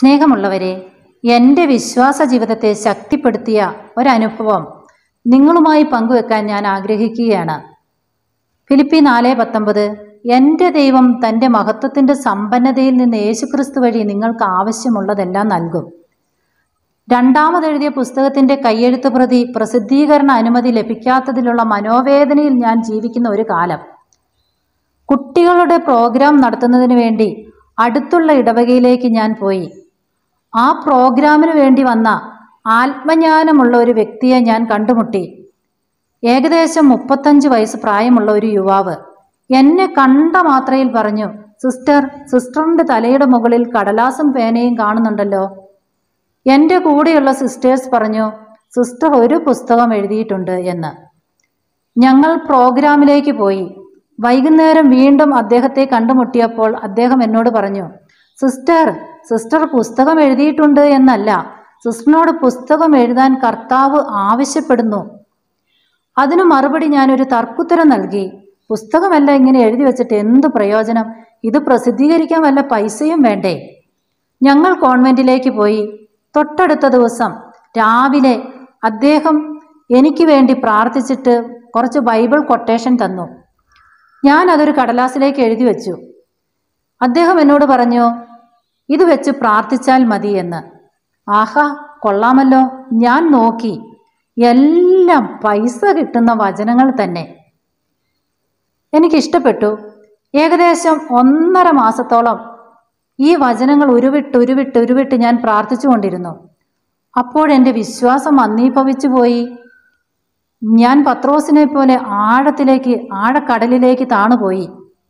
സ്നേഹമുള്ളവരെ എൻ്റെ വിശ്വാസ ജീവിതത്തെ ശക്തിപ്പെടുത്തിയ ഒരനുഭവം നിങ്ങളുമായി പങ്കുവെക്കാൻ ഞാൻ ആഗ്രഹിക്കുകയാണ് ഫിലിപ്പി നാല് പത്തൊമ്പത് എൻ്റെ ദൈവം തൻ്റെ മഹത്വത്തിൻ്റെ സമ്പന്നതയിൽ നിന്ന് യേശുക്രിസ്തു വഴി നിങ്ങൾക്ക് ആവശ്യമുള്ളതെല്ലാം നൽകും രണ്ടാമതെഴുതിയ പുസ്തകത്തിൻ്റെ കയ്യെഴുത്ത് പ്രതി പ്രസിദ്ധീകരണ അനുമതി ലഭിക്കാത്തതിലുള്ള മനോവേദനയിൽ ഞാൻ ജീവിക്കുന്ന ഒരു കാലം കുട്ടികളുടെ പ്രോഗ്രാം നടത്തുന്നതിന് വേണ്ടി അടുത്തുള്ള ഇടവകയിലേക്ക് ഞാൻ പോയി ആ പ്രോഗ്രാമിന് വേണ്ടി വന്ന ആത്മജ്ഞാനമുള്ള ഒരു വ്യക്തിയെ ഞാൻ കണ്ടുമുട്ടി ഏകദേശം മുപ്പത്തഞ്ച് വയസ്സ് പ്രായമുള്ള ഒരു യുവാവ് എന്നെ കണ്ട മാത്രയിൽ പറഞ്ഞു സിസ്റ്റർ സിസ്റ്ററിൻ്റെ തലയുടെ മുകളിൽ കടലാസും പേനയും കാണുന്നുണ്ടല്ലോ എൻ്റെ കൂടെയുള്ള സിസ്റ്റേഴ്സ് പറഞ്ഞു സിസ്റ്റർ ഒരു പുസ്തകം എഴുതിയിട്ടുണ്ട് എന്ന് ഞങ്ങൾ പ്രോഗ്രാമിലേക്ക് പോയി വൈകുന്നേരം വീണ്ടും അദ്ദേഹത്തെ കണ്ടുമുട്ടിയപ്പോൾ അദ്ദേഹം എന്നോട് പറഞ്ഞു സിസ്റ്റർ സിസ്റ്റർ പുസ്തകം എഴുതിയിട്ടുണ്ട് എന്നല്ല സിസ്റ്ററിനോട് പുസ്തകം എഴുതാൻ കർത്താവ് ആവശ്യപ്പെടുന്നു അതിനു മറുപടി ഞാനൊരു തർക്കുത്തരം നൽകി പുസ്തകമല്ല ഇങ്ങനെ എഴുതി വെച്ചിട്ട് എന്ത് പ്രയോജനം ഇത് പ്രസിദ്ധീകരിക്കാൻ വല്ല പൈസയും വേണ്ടേ ഞങ്ങൾ കോൺവെന്റിലേക്ക് പോയി തൊട്ടടുത്ത ദിവസം രാവിലെ അദ്ദേഹം എനിക്ക് വേണ്ടി പ്രാർത്ഥിച്ചിട്ട് കുറച്ച് ബൈബിൾ കൊട്ടേഷൻ തന്നു ഞാൻ അതൊരു കടലാസിലേക്ക് എഴുതി വെച്ചു അദ്ദേഹം എന്നോട് പറഞ്ഞു ഇത് വെച്ച് പ്രാർത്ഥിച്ചാൽ മതി എന്ന് ആഹാ കൊള്ളാമല്ലോ ഞാൻ നോക്കി എല്ലാം പൈസ കിട്ടുന്ന വചനങ്ങൾ തന്നെ എനിക്കിഷ്ടപ്പെട്ടു ഏകദേശം ഒന്നര മാസത്തോളം ഈ വചനങ്ങൾ ഉരുവിട്ട് ഉരുവിട്ട് ഉരുവിട്ട് ഞാൻ പ്രാർത്ഥിച്ചുകൊണ്ടിരുന്നു അപ്പോഴെൻ്റെ വിശ്വാസം അന്നീഭവിച്ചു പോയി ഞാൻ പത്രോസിനെ പോലെ ആഴത്തിലേക്ക് ആഴക്കടലിലേക്ക് താണുപോയി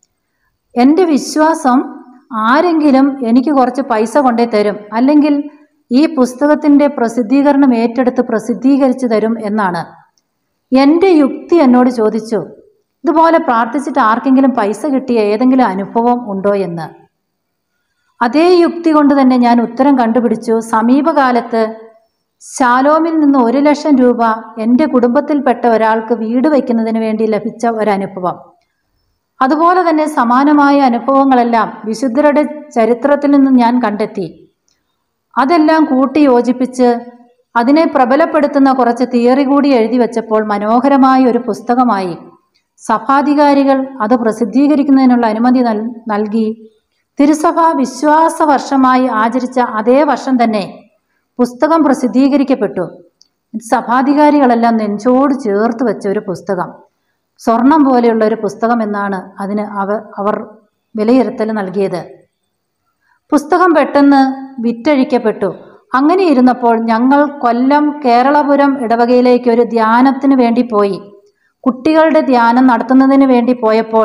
എൻ്റെ വിശ്വാസം ആരെങ്കിലും എനിക്ക് കുറച്ച് പൈസ കൊണ്ടേ തരും അല്ലെങ്കിൽ ഈ പുസ്തകത്തിൻ്റെ പ്രസിദ്ധീകരണം ഏറ്റെടുത്ത് പ്രസിദ്ധീകരിച്ചു തരും എന്നാണ് എൻ്റെ യുക്തി എന്നോട് ചോദിച്ചു ഇതുപോലെ പ്രാർത്ഥിച്ചിട്ട് ആർക്കെങ്കിലും പൈസ കിട്ടിയ ഏതെങ്കിലും അനുഭവം ഉണ്ടോ എന്ന് അതേ യുക്തി കൊണ്ട് തന്നെ ഞാൻ ഉത്തരം കണ്ടുപിടിച്ചു സമീപകാലത്ത് ശാലോമിൽ നിന്ന് ഒരു ലക്ഷം രൂപ എൻ്റെ കുടുംബത്തിൽപ്പെട്ട ഒരാൾക്ക് വീട് വയ്ക്കുന്നതിന് വേണ്ടി ലഭിച്ച ഒരനുഭവം അതുപോലെ തന്നെ സമാനമായ അനുഭവങ്ങളെല്ലാം വിശുദ്ധരുടെ ചരിത്രത്തിൽ നിന്ന് ഞാൻ കണ്ടെത്തി അതെല്ലാം കൂട്ടി യോജിപ്പിച്ച് അതിനെ പ്രബലപ്പെടുത്തുന്ന കുറച്ച് തിയറി കൂടി എഴുതി വെച്ചപ്പോൾ മനോഹരമായ ഒരു പുസ്തകമായി സഭാധികാരികൾ അത് പ്രസിദ്ധീകരിക്കുന്നതിനുള്ള അനുമതി നൽ നൽകി തിരുസഭ വിശ്വാസ വർഷമായി ആചരിച്ച അതേ വർഷം തന്നെ പുസ്തകം പ്രസിദ്ധീകരിക്കപ്പെട്ടു സഭാധികാരികളെല്ലാം നെഞ്ചോട് ചേർത്ത് വെച്ച ഒരു പുസ്തകം സ്വർണം പോലെയുള്ള ഒരു പുസ്തകം എന്നാണ് അതിന് അവർ അവർ വിലയിരുത്തൽ നൽകിയത് പുസ്തകം പെട്ടെന്ന് വിറ്റഴിക്കപ്പെട്ടു അങ്ങനെ ഇരുന്നപ്പോൾ ഞങ്ങൾ കൊല്ലം കേരളപുരം ഇടവകയിലേക്ക് ഒരു ധ്യാനത്തിന് വേണ്ടി പോയി കുട്ടികളുടെ ധ്യാനം നടത്തുന്നതിന് വേണ്ടി പോയപ്പോൾ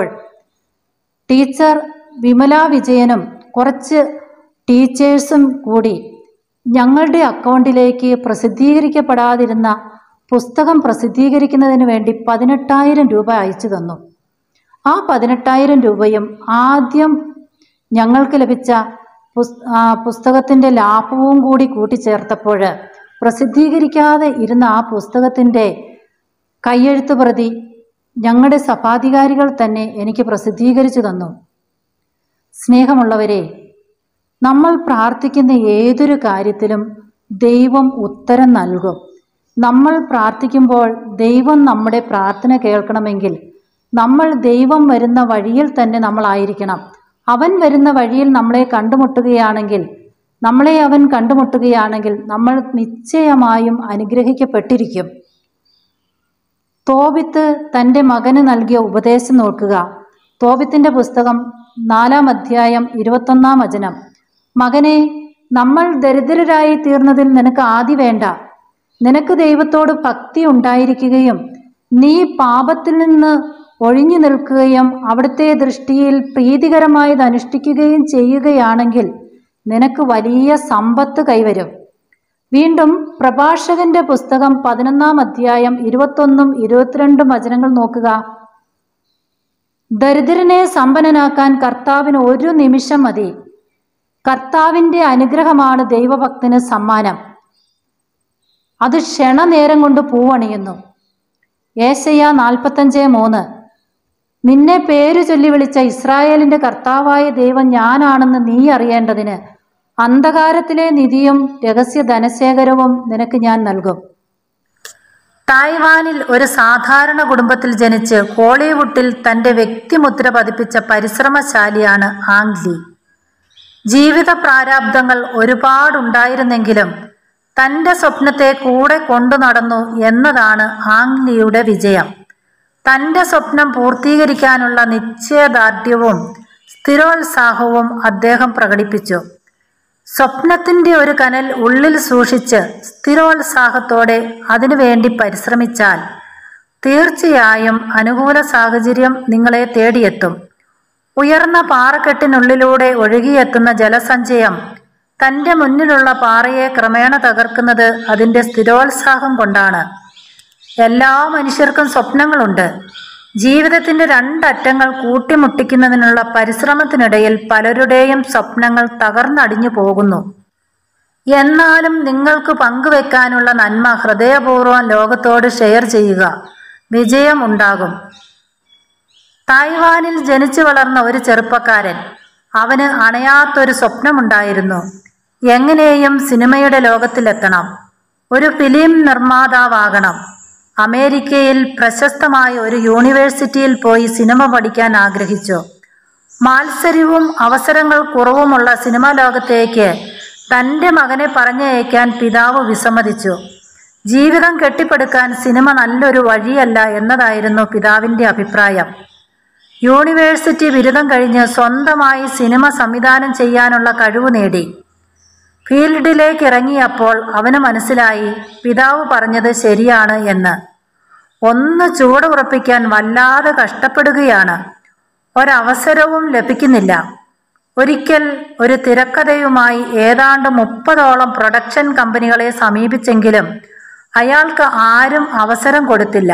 ടീച്ചർ വിമല വിജയനും കുറച്ച് ടീച്ചേഴ്സും കൂടി ഞങ്ങളുടെ അക്കൗണ്ടിലേക്ക് പ്രസിദ്ധീകരിക്കപ്പെടാതിരുന്ന പുസ്തകം പ്രസിദ്ധീകരിക്കുന്നതിന് വേണ്ടി പതിനെട്ടായിരം രൂപ അയച്ചു തന്നു ആ പതിനെട്ടായിരം രൂപയും ആദ്യം ഞങ്ങൾക്ക് ലഭിച്ച പുസ് പുസ്തകത്തിൻ്റെ ലാഭവും കൂടി കൂട്ടിച്ചേർത്തപ്പോൾ പ്രസിദ്ധീകരിക്കാതെ ഇരുന്ന ആ പുസ്തകത്തിൻ്റെ കയ്യെഴുത്ത് പ്രതി ഞങ്ങളുടെ സഭാധികാരികൾ തന്നെ എനിക്ക് പ്രസിദ്ധീകരിച്ചു തന്നു സ്നേഹമുള്ളവരെ നമ്മൾ പ്രാർത്ഥിക്കുന്ന ഏതൊരു കാര്യത്തിലും ദൈവം ഉത്തരം നൽകും നമ്മൾ പ്രാർത്ഥിക്കുമ്പോൾ ദൈവം നമ്മുടെ പ്രാർത്ഥന കേൾക്കണമെങ്കിൽ നമ്മൾ ദൈവം വരുന്ന വഴിയിൽ തന്നെ നമ്മളായിരിക്കണം അവൻ വരുന്ന വഴിയിൽ നമ്മളെ കണ്ടുമുട്ടുകയാണെങ്കിൽ നമ്മളെ അവൻ കണ്ടുമുട്ടുകയാണെങ്കിൽ നമ്മൾ നിശ്ചയമായും അനുഗ്രഹിക്കപ്പെട്ടിരിക്കും തോബിത്ത് തൻ്റെ മകന് നൽകിയ ഉപദേശം നോക്കുക തോബിത്തിൻ്റെ പുസ്തകം നാലാം അധ്യായം ഇരുപത്തൊന്നാം വചനം മകനെ നമ്മൾ ദരിദ്രരായി തീർന്നതിൽ നിനക്ക് ആദി വേണ്ട നിനക്ക് ദൈവത്തോട് ഭക്തി ഉണ്ടായിരിക്കുകയും നീ പാപത്തിൽ നിന്ന് ഒഴിഞ്ഞു നിൽക്കുകയും അവിടുത്തെ ദൃഷ്ടിയിൽ പ്രീതികരമായത് അനുഷ്ഠിക്കുകയും ചെയ്യുകയാണെങ്കിൽ നിനക്ക് വലിയ സമ്പത്ത് കൈവരും വീണ്ടും പ്രഭാഷകന്റെ പുസ്തകം പതിനൊന്നാം അധ്യായം ഇരുപത്തൊന്നും ഇരുപത്തിരണ്ടും വചനങ്ങൾ നോക്കുക ദരിദ്രനെ സമ്പന്നനാക്കാൻ കർത്താവിന് ഒരു നിമിഷം മതി കർത്താവിൻ്റെ അനുഗ്രഹമാണ് ദൈവഭക്തന് സമ്മാനം അത് ക്ഷണനേരം കൊണ്ട് പൂവണിയുന്നു ഏശയ്യ നാൽപ്പത്തഞ്ച് മൂന്ന് നിന്നെ പേരു ചൊല്ലി വിളിച്ച ഇസ്രായേലിന്റെ കർത്താവായ ദൈവം ഞാനാണെന്ന് നീ അറിയേണ്ടതിന് അന്ധകാരത്തിലെ നിധിയും രഹസ്യ ധനശേഖരവും നിനക്ക് ഞാൻ നൽകും തായ്വാനിൽ ഒരു സാധാരണ കുടുംബത്തിൽ ജനിച്ച് ഹോളിവുഡിൽ തന്റെ വ്യക്തിമുദ്ര പതിപ്പിച്ച പരിശ്രമശാലിയാണ് ആങ് ലീ ജീവിത പ്രാരാബ്ദങ്ങൾ ഒരുപാടുണ്ടായിരുന്നെങ്കിലും തന്റെ സ്വപ്നത്തെ കൂടെ കൊണ്ടു നടന്നു എന്നതാണ് ആങ് ലിയുടെ വിജയം തന്റെ സ്വപ്നം പൂർത്തീകരിക്കാനുള്ള നിശ്ചയദാർഢ്യവും സ്ഥിരോത്സാഹവും അദ്ദേഹം പ്രകടിപ്പിച്ചു സ്വപ്നത്തിന്റെ ഒരു കനൽ ഉള്ളിൽ സൂക്ഷിച്ച് സ്ഥിരോത്സാഹത്തോടെ അതിനുവേണ്ടി പരിശ്രമിച്ചാൽ തീർച്ചയായും അനുകൂല സാഹചര്യം നിങ്ങളെ തേടിയെത്തും ഉയർന്ന പാറക്കെട്ടിനുള്ളിലൂടെ ഒഴുകിയെത്തുന്ന ജലസഞ്ചയം തന്റെ മുന്നിലുള്ള പാറയെ ക്രമേണ തകർക്കുന്നത് അതിന്റെ സ്ഥിരോത്സാഹം കൊണ്ടാണ് എല്ലാ മനുഷ്യർക്കും സ്വപ്നങ്ങളുണ്ട് ജീവിതത്തിന്റെ രണ്ടറ്റങ്ങൾ കൂട്ടിമുട്ടിക്കുന്നതിനുള്ള പരിശ്രമത്തിനിടയിൽ പലരുടെയും സ്വപ്നങ്ങൾ തകർന്നടിഞ്ഞു പോകുന്നു എന്നാലും നിങ്ങൾക്ക് പങ്കുവെക്കാനുള്ള നന്മ ഹൃദയപൂർവ്വം ലോകത്തോട് ഷെയർ ചെയ്യുക വിജയം ഉണ്ടാകും തായ്വാനിൽ ജനിച്ചു വളർന്ന ഒരു ചെറുപ്പക്കാരൻ അവന് അണയാത്തൊരു സ്വപ്നമുണ്ടായിരുന്നു എങ്ങനെയും സിനിമയുടെ ലോകത്തിലെത്തണം ഒരു ഫിലിം നിർമ്മാതാവാകണം അമേരിക്കയിൽ പ്രശസ്തമായ ഒരു യൂണിവേഴ്സിറ്റിയിൽ പോയി സിനിമ പഠിക്കാൻ ആഗ്രഹിച്ചു മാത്സര്യവും അവസരങ്ങൾ കുറവുമുള്ള സിനിമാ ലോകത്തേക്ക് തൻ്റെ മകനെ പറഞ്ഞയക്കാൻ പിതാവ് വിസമ്മതിച്ചു ജീവിതം കെട്ടിപ്പടുക്കാൻ സിനിമ നല്ലൊരു വഴിയല്ല എന്നതായിരുന്നു പിതാവിൻ്റെ അഭിപ്രായം യൂണിവേഴ്സിറ്റി ബിരുദം കഴിഞ്ഞ് സ്വന്തമായി സിനിമ സംവിധാനം ചെയ്യാനുള്ള കഴിവ് നേടി ഫീൽഡിലേക്ക് ഇറങ്ങിയപ്പോൾ അവന് മനസ്സിലായി പിതാവ് പറഞ്ഞത് ശരിയാണ് എന്ന് ഒന്ന് ചുവടുറപ്പിക്കാൻ വല്ലാതെ കഷ്ടപ്പെടുകയാണ് ഒരവസരവും ലഭിക്കുന്നില്ല ഒരിക്കൽ ഒരു തിരക്കഥയുമായി ഏതാണ്ട് മുപ്പതോളം പ്രൊഡക്ഷൻ കമ്പനികളെ സമീപിച്ചെങ്കിലും അയാൾക്ക് ആരും അവസരം കൊടുത്തില്ല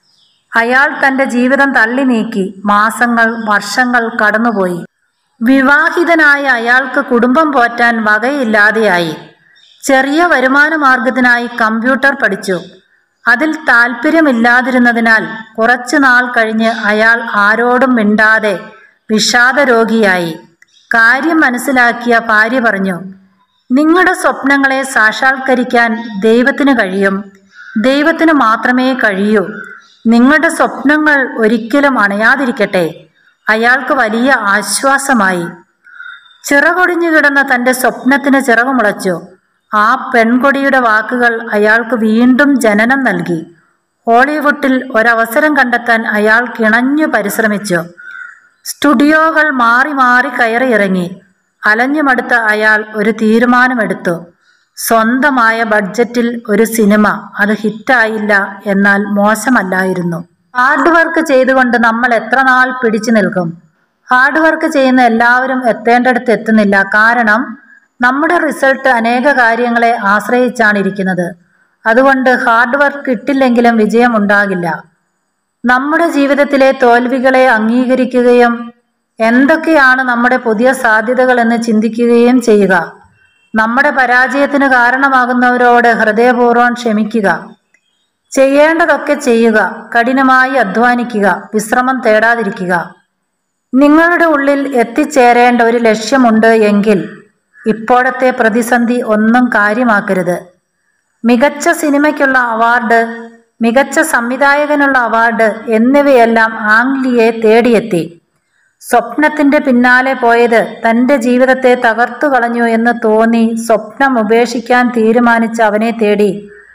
അയാൾ തന്റെ ജീവിതം തള്ളി നീക്കി മാസങ്ങൾ വർഷങ്ങൾ കടന്നുപോയി വിവാഹിതനായ അയാൾക്ക് കുടുംബം പോറ്റാൻ വകയില്ലാതെയായി ചെറിയ വരുമാന മാർഗത്തിനായി കമ്പ്യൂട്ടർ പഠിച്ചു അതിൽ താല്പര്യമില്ലാതിരുന്നതിനാൽ കുറച്ചു നാൾ കഴിഞ്ഞ് അയാൾ ആരോടും മിണ്ടാതെ വിഷാദരോഗിയായി കാര്യം മനസ്സിലാക്കിയ ഭാര്യ പറഞ്ഞു നിങ്ങളുടെ സ്വപ്നങ്ങളെ സാക്ഷാത്കരിക്കാൻ ദൈവത്തിന് കഴിയും ദൈവത്തിന് മാത്രമേ കഴിയൂ നിങ്ങളുടെ സ്വപ്നങ്ങൾ ഒരിക്കലും അണയാതിരിക്കട്ടെ അയാൾക്ക് വലിയ ആശ്വാസമായി ചിറകൊടിഞ്ഞു കിടന്ന തന്റെ സ്വപ്നത്തിന് ചിറകുമുളച്ചു ആ പെൺകൊടിയുടെ വാക്കുകൾ അയാൾക്ക് വീണ്ടും ജനനം നൽകി ഹോളിവുഡിൽ ഒരവസരം കണ്ടെത്താൻ അയാൾ കിണഞ്ഞു പരിശ്രമിച്ചു സ്റ്റുഡിയോകൾ മാറി മാറി കയറിയിറങ്ങി അലഞ്ഞുമടുത്ത അയാൾ ഒരു തീരുമാനമെടുത്തു സ്വന്തമായ ബഡ്ജറ്റിൽ ഒരു സിനിമ അത് ഹിറ്റായില്ല എന്നാൽ മോശമല്ലായിരുന്നു ഹാർഡ് വർക്ക് ചെയ്തുകൊണ്ട് നമ്മൾ എത്ര നാൾ പിടിച്ചു നിൽക്കും ഹാർഡ് വർക്ക് ചെയ്യുന്ന എല്ലാവരും എത്തേണ്ടടുത്ത് എത്തുന്നില്ല കാരണം നമ്മുടെ റിസൾട്ട് അനേക കാര്യങ്ങളെ ആശ്രയിച്ചാണ് ഇരിക്കുന്നത് അതുകൊണ്ട് ഹാർഡ് വർക്ക് ഇട്ടില്ലെങ്കിലും വിജയം ഉണ്ടാകില്ല നമ്മുടെ ജീവിതത്തിലെ തോൽവികളെ അംഗീകരിക്കുകയും എന്തൊക്കെയാണ് നമ്മുടെ പുതിയ സാധ്യതകൾ എന്ന് ചിന്തിക്കുകയും ചെയ്യുക നമ്മുടെ പരാജയത്തിന് കാരണമാകുന്നവരോട് ഹൃദയപൂർവ്വം ക്ഷമിക്കുക ചെയ്യേണ്ടതൊക്കെ ചെയ്യുക കഠിനമായി അധ്വാനിക്കുക വിശ്രമം തേടാതിരിക്കുക നിങ്ങളുടെ ഉള്ളിൽ എത്തിച്ചേരേണ്ട ഒരു ലക്ഷ്യമുണ്ട് എങ്കിൽ ഇപ്പോഴത്തെ പ്രതിസന്ധി ഒന്നും കാര്യമാക്കരുത് മികച്ച സിനിമയ്ക്കുള്ള അവാർഡ് മികച്ച സംവിധായകനുള്ള അവാർഡ് എന്നിവയെല്ലാം ആംഗ്ലിയെ തേടിയെത്തി സ്വപ്നത്തിന്റെ പിന്നാലെ പോയത് തന്റെ ജീവിതത്തെ തകർത്തു കളഞ്ഞു എന്ന് തോന്നി സ്വപ്നം ഉപേക്ഷിക്കാൻ തീരുമാനിച്ച അവനെ തേടി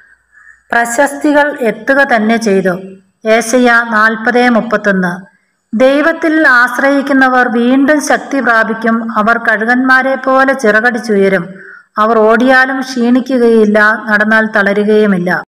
പ്രശസ്തികൾ എത്തുക തന്നെ ചെയ്തു ഏശയ്യ നാൽപ്പത് മുപ്പത്തൊന്ന് ദൈവത്തിൽ ആശ്രയിക്കുന്നവർ വീണ്ടും ശക്തി പ്രാപിക്കും അവർ കഴുകന്മാരെ പോലെ ചിറകടിച്ചുയരും അവർ ഓടിയാലും ക്ഷീണിക്കുകയില്ല നടന്നാൽ തളരുകയുമില്ല